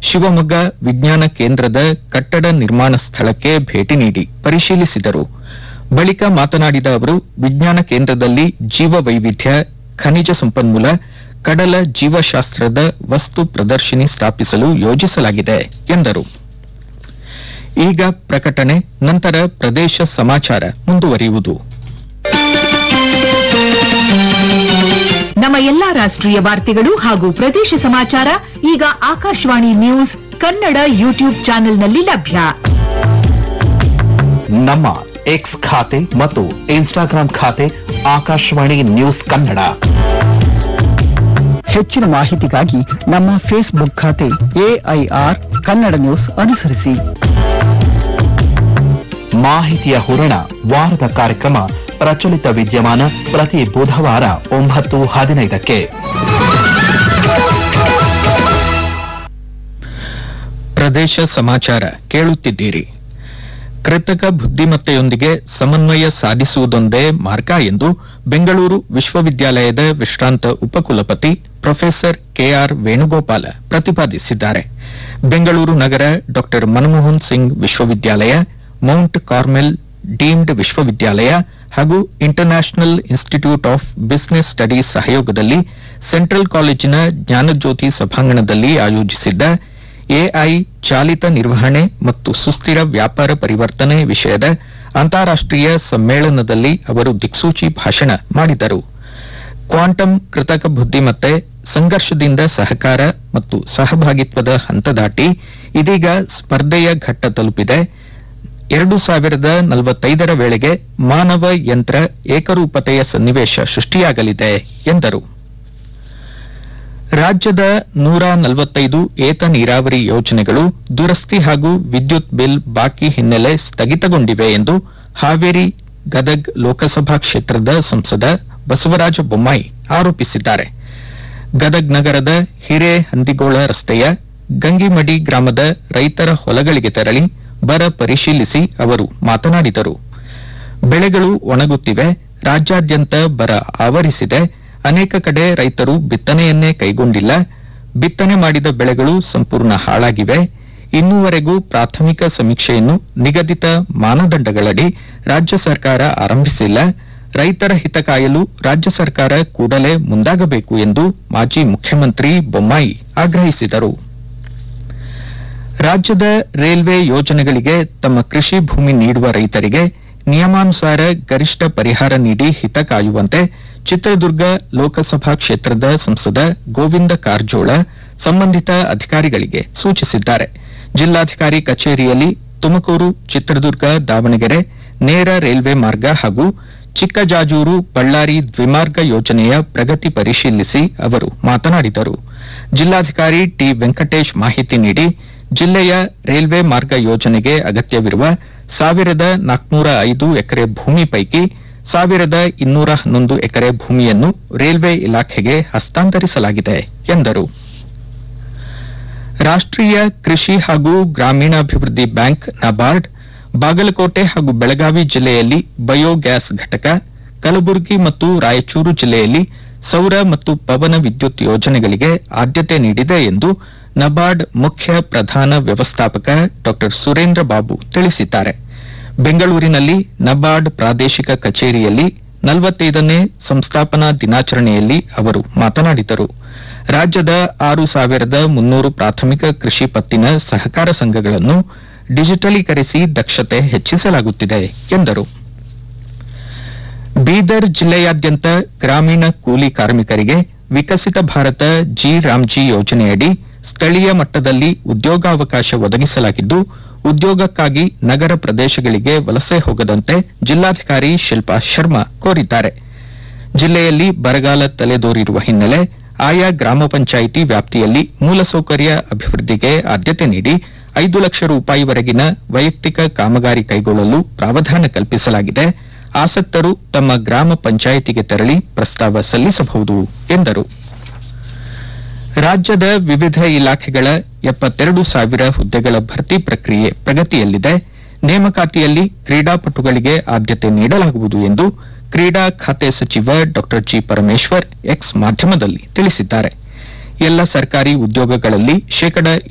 ಶಿವಮೊಗ್ಗ ವಿಜ್ಞಾನ ಕೇಂದ್ರದ ಕಟ್ಟಡ ನಿರ್ಮಾಣ ಸ್ಥಳಕ್ಕೆ ಭೇಟಿ ನೀಡಿ ಪರಿಶೀಲಿಸಿದರು ಬಳಿಕ ಮಾತನಾಡಿದ ಅವರು ವಿಜ್ಞಾನ ಕೇಂದ್ರದಲ್ಲಿ ಜೀವ ವೈವಿಧ್ಯ ಖನಿಜ ಸಂಪನ್ಮೂಲ ಕಡಲ ಜೀವಶಾಸ್ತ್ರದ ವಸ್ತು ಪ್ರದರ್ಶಿನಿ ಸ್ಥಾಪಿಸಲು ಯೋಜಿಸಲಾಗಿದೆ ಎಂದರು ಈಗ ಪ್ರಕಟಣೆ ನಂತರ ಪ್ರದೇಶ ಸಮಾಚಾರ ಮುಂದುವರಿಯುವುದು ನಮ್ಮ ಎಲ್ಲಾ ರಾಷ್ಟ್ರೀಯ ವಾರ್ತೆಗಳು ಹಾಗೂ ಪ್ರದೇಶ ಸಮಾಚಾರ ಈಗ ಆಕಾಶವಾಣಿ ನ್ಯೂಸ್ ಕನ್ನಡ ಯೂಟ್ಯೂಬ್ ಚಾನೆಲ್ನಲ್ಲಿ ಲಭ್ಯ ನಮ್ಮ ಎಕ್ಸ್ ಖಾತೆ ಮತ್ತು ಇನ್ಸ್ಟಾಗ್ರಾಂ ಖಾತೆ ಆಕಾಶವಾಣಿ ನ್ಯೂಸ್ ಕನ್ನಡ ಹೆಚ್ಚಿನ ಮಾಹಿತಿಗಾಗಿ ನಮ್ಮ ಫೇಸ್ಬುಕ್ ಖಾತೆ ಎಐಆರ್ ಕನ್ನಡ ನ್ಯೂಸ್ ಅನುಸರಿಸಿ ಮಾಹಿತಿಯ ಹೂರಣ ವಾರದ ಕಾರ್ಯಕ್ರಮ ಪ್ರಚಲಿತ ವಿದ್ಯಮಾನ ಪ್ರತಿ ಬುಧವಾರ ಒಂಬತ್ತು ಹದಿನೈದಕ್ಕೆ ಪ್ರದೇಶ ಸಮಾಚಾರ ಕೇಳುತ್ತಿದ್ದೀರಿ ಕೃತಕ ಬುದ್ಧಿಮತ್ತೆಯೊಂದಿಗೆ ಸಮನ್ವಯ ಸಾಧಿಸುವುದೊಂದೇ ಮಾರ್ಗ ಎಂದು ಬೆಂಗಳೂರು ವಿಶ್ವವಿದ್ಯಾಲಯದ ವಿಶ್ರಾಂತ ಉಪಕುಲಪತಿ ಪ್ರೊಫೆಸರ್ ಕೆಆರ್ ವೇಣುಗೋಪಾಲ ಪ್ರತಿಪಾದಿಸಿದ್ದಾರೆ ಬೆಂಗಳೂರು ನಗರ ಡಾ ಮನಮೋಹನ್ ಸಿಂಗ್ ವಿಶ್ವವಿದ್ಯಾಲಯ ಮೌಂಟ್ ಕಾರ್ಮೆಲ್ ಡೀಮ್ಡ್ ವಿಶ್ವವಿದ್ಯಾಲಯ ಹಾಗೂ international institute of business studies ಸಹಯೋಗದಲ್ಲಿ ಸೆಂಟ್ರಲ್ ಕಾಲೇಜಿನ ಜ್ಞಾನಜ್ಯೋತಿ ಸಭಾಂಗಣದಲ್ಲಿ ಆಯೋಜಿಸಿದ್ದ ಎಐ ಚಾಲಿತ ನಿರ್ವಹಣೆ ಮತ್ತು ಸುಸ್ಥಿರ ವ್ಯಾಪಾರ ಪರಿವರ್ತನೆ ವಿಷಯದ ಅಂತಾರಾಷ್ಟೀಯ ಸಮ್ಮೇಳನದಲ್ಲಿ ಅವರು ದಿಕ್ಸೂಚಿ ಭಾಷಣ ಮಾಡಿದರು ಕ್ವಾಂಟಮ್ ಕೃತಕ ಬುದ್ಧಿಮತ್ತೆ ಸಂಘರ್ಷದಿಂದ ಸಹಕಾರ ಮತ್ತು ಸಹಭಾಗಿತ್ವದ ಹಂತ ದಾಟಿ ಇದೀಗ ಸ್ಪರ್ಧೆಯ ಘಟ್ಟ ತಲುಪಿದೆ ಎರಡು ಸಾವಿರದ ನಲವತ್ತೈದರ ವೇಳೆಗೆ ಮಾನವ ಯಂತ್ರ ಏಕರೂಪತೆಯ ಸನ್ನಿವೇಶ ಸೃಷ್ಟಿಯಾಗಲಿದೆ ಎಂದರು ರಾಜ್ಯದ ನೂರ ನಲವತ್ತೈದು ಏತ ನೀರಾವರಿ ಯೋಜನೆಗಳು ದುರಸ್ತಿ ಹಾಗೂ ವಿದ್ಯುತ್ ಬಿಲ್ ಬಾಕಿ ಹಿನ್ನೆಲೆ ಸ್ಥಗಿತಗೊಂಡಿವೆ ಎಂದು ಹಾವೇರಿ ಗದಗ್ ಲೋಕಸಭಾ ಕ್ಷೇತ್ರದ ಸಂಸದ ಬಸವರಾಜ ಬೊಮ್ಮಾಯಿ ಆರೋಪಿಸಿದ್ದಾರೆ ಗದಗ್ ನಗರದ ಹಿರೇಹಂದಿಗೋಳ ರಸ್ತೆಯ ಗಂಗಿಮಡಿ ಗ್ರಾಮದ ರೈತರ ಹೊಲಗಳಿಗೆ ತೆರಳಿ ಬರ ಪರಿಶೀಲಿಸಿ ಅವರು ಮಾತನಾಡಿದರು ಬೆಳೆಗಳು ಒಣಗುತ್ತಿವೆ ರಾಜ್ಯಾದ್ಯಂತ ಬರ ಆವರಿಸಿದೆ ಅನೇಕ ಕಡೆ ರೈತರು ಬಿತ್ತನೆಯನ್ನೇ ಕೈಗೊಂಡಿಲ್ಲ ಬಿತ್ತನೆ ಮಾಡಿದ ಬೆಳೆಗಳು ಸಂಪೂರ್ಣ ಹಾಳಾಗಿವೆ ಇನ್ನೂವರೆಗೂ ಪ್ರಾಥಮಿಕ ಸಮೀಕ್ಷೆಯನ್ನು ನಿಗದಿತ ಮಾನದಂಡಗಳಡಿ ರಾಜ್ಯ ಸರ್ಕಾರ ಆರಂಭಿಸಿಲ್ಲ ರೈತರ ಹಿತ ಕಾಯಲು ರಾಜ್ಯ ಸರ್ಕಾರ ಕೂಡಲೇ ಮುಂದಾಗಬೇಕು ಎಂದು ಮಾಜಿ ಮುಖ್ಯಮಂತ್ರಿ ಬೊಮ್ಮಾಯಿ ಆಗ್ರಹಿಸಿದರು ರಾಜ್ಯದ ರೈಲ್ವೆ ಯೋಜನೆಗಳಿಗೆ ತಮ್ಮ ಕೃಷಿ ಭೂಮಿ ನೀಡುವ ರೈತರಿಗೆ ನಿಯಮಾನುಸಾರ ಗರಿಷ್ಠ ಪರಿಹಾರ ನೀಡಿ ಹಿತ ಕಾಯುವಂತೆ ಚಿತ್ರದುರ್ಗ ಲೋಕಸಭಾ ಕ್ಷೇತ್ರದ ಸಂಸದ ಗೋವಿಂದ ಕಾರಜೋಳ ಸಂಬಂಧಿತ ಅಧಿಕಾರಿಗಳಿಗೆ ಸೂಚಿಸಿದ್ದಾರೆ ಜಿಲ್ಲಾಧಿಕಾರಿ ಕಚೇರಿಯಲ್ಲಿ ತುಮಕೂರು ಚಿತ್ರದುರ್ಗ ದಾವಣಗೆರೆ ನೇರ ರೈಲ್ವೆ ಮಾರ್ಗ ಹಾಗೂ ಚಿಕ್ಕಜಾಜೂರು ಬಳ್ಳಾರಿ ದ್ವಿಮಾರ್ಗ ಯೋಜನೆಯ ಪ್ರಗತಿ ಪರಿಶೀಲಿಸಿ ಅವರು ಮಾತನಾಡಿದರು ಜಿಲ್ಲಾಧಿಕಾರಿ ಟಿ ವೆಂಕಟೇಶ್ ಮಾಹಿತಿ ನೀಡಿ ಜಿಲ್ಲೆಯ ರೈಲ್ವೆ ಮಾರ್ಗ ಯೋಜನೆಗೆ ಅಗತ್ಯವಿರುವ ಸಾವಿರದ ನಾಲ್ಕುನೂರ ಐದು ಎಕರೆ ಭೂಮಿ ಪೈಕಿ ಸಾವಿರದ ಇನ್ನೂರ ಹನ್ನೊಂದು ಎಕರೆ ಭೂಮಿಯನ್ನು ರೈಲ್ವೆ ಇಲಾಖೆಗೆ ಹಸ್ತಾಂತರಿಸಲಾಗಿದೆ ಎಂದರು ರಾಷ್ಟ್ರೀಯ ಕೃಷಿ ಹಾಗೂ ಗ್ರಾಮೀಣಾಭಿವೃದ್ಧಿ ಬ್ಯಾಂಕ್ ನಬಾರ್ಡ್ ಬಾಗಲಕೋಟೆ ಹಾಗೂ ಬೆಳಗಾವಿ ಜಿಲ್ಲೆಯಲ್ಲಿ ಬಯೋಗ್ಯಾಸ್ ಘಟಕ ಕಲಬುರಗಿ ಮತ್ತು ರಾಯಚೂರು ಜಿಲ್ಲೆಯಲ್ಲಿ ಸೌರ ಮತ್ತು ಪವನ ವಿದ್ಯುತ್ ಯೋಜನೆಗಳಿಗೆ ಆದ್ಯತೆ ನೀಡಿದೆ ಎಂದು ನಬಾರ್ಡ್ ಮುಖ್ಯ ಪ್ರಧಾನ ವ್ಯವಸ್ಥಾಪಕ ಡಾ ಸುರೇಂದ್ರ ಬಾಬು ತಿಳಿಸಿದ್ದಾರೆ ಬೆಂಗಳೂರಿನಲ್ಲಿ ನಬಾರ್ಡ್ ಪ್ರಾದೇಶಿಕ ಕಚೇರಿಯಲ್ಲಿ ನಲವತ್ತೈದನೇ ಸಂಸ್ಥಾಪನಾ ದಿನಾಚರಣೆಯಲ್ಲಿ ಅವರು ಮಾತನಾಡಿದರು ರಾಜ್ಯದ ಆರು ಸಾವಿರದ ಮುನ್ನೂರು ಪ್ರಾಥಮಿಕ ಕೃಷಿ ಪತ್ತಿನ ಸಹಕಾರ ಸಂಘಗಳನ್ನು ಡಿಜಿಟಲೀಕರಿಸಿ ದಕ್ಷತೆ ಹೆಚ್ಚಿಸಲಾಗುತ್ತಿದೆ ಎಂದರು ಬೀದರ್ ಜಿಲ್ಲೆಯಾದ್ಯಂತ ಗ್ರಾಮೀಣ ಕೂಲಿ ಕಾರ್ಮಿಕರಿಗೆ ವಿಕಸಿತ ಭಾರತ ಜಿ ರಾಮ್ಜಿ ಯೋಜನೆಯಡಿ ಸ್ಥಳೀಯ ಮಟ್ಟದಲ್ಲಿ ಉದ್ಯೋಗಾವಕಾಶ ಒದಗಿಸಲಾಗಿದ್ದು ಉದ್ಯೋಗಕ್ಕಾಗಿ ನಗರ ಪ್ರದೇಶಗಳಿಗೆ ವಲಸೆ ಹೋಗದಂತೆ ಜಿಲ್ಲಾಧಿಕಾರಿ ಶಿಲ್ಪಾ ಶರ್ಮಾ ಕೋರಿದ್ದಾರೆ ಜಿಲ್ಲೆಯಲ್ಲಿ ಬರಗಾಲ ತಲೆದೋರಿರುವ ಹಿನ್ನೆಲೆ ಆಯಾ ಗ್ರಾಮ ಪಂಚಾಯಿತಿ ವ್ಯಾಪ್ತಿಯಲ್ಲಿ ಮೂಲಸೌಕರ್ಯ ಅಭಿವೃದ್ಧಿಗೆ ಆದ್ಯತೆ ನೀಡಿ ಐದು ಲಕ್ಷ ರೂಪಾಯಿವರೆಗಿನ ವೈಯಕ್ತಿಕ ಕಾಮಗಾರಿ ಕೈಗೊಳ್ಳಲು ಪ್ರಾವಧಾನ ಕಲ್ಪಿಸಲಾಗಿದೆ ಆಸಕ್ತರು ತಮ್ಮ ಗ್ರಾಮ ಪಂಚಾಯಿತಿಗೆ ತೆರಳಿ ಪ್ರಸ್ತಾವ ಸಲ್ಲಿಸಬಹುದು ಎಂದರು ರಾಜ್ಯದ ವಿವಿಧ ಇಲಾಖೆಗಳ ಎಪ್ಪತ್ತೆರಡು ಸಾವಿರ ಹುದ್ದೆಗಳ ಭರ್ತಿ ಪ್ರಕ್ರಿಯೆ ಪ್ರಗತಿಯಲ್ಲಿದೆ ನೇಮಕಾತಿಯಲ್ಲಿ ಕ್ರೀಡಾಪಟುಗಳಿಗೆ ಆದ್ಯತೆ ನೀಡಲಾಗುವುದು ಎಂದು ಕ್ರೀಡಾ ಖಾತೆ ಸಚಿವ ಡಾ ಜಿ ಪರಮೇಶ್ವರ್ ಎಕ್ಸ್ ಮಾಧ್ಯಮದಲ್ಲಿ ತಿಳಿಸಿದ್ದಾರೆ ಎಲ್ಲ ಸರ್ಕಾರಿ ಉದ್ಯೋಗಗಳಲ್ಲಿ ಶೇಕಡ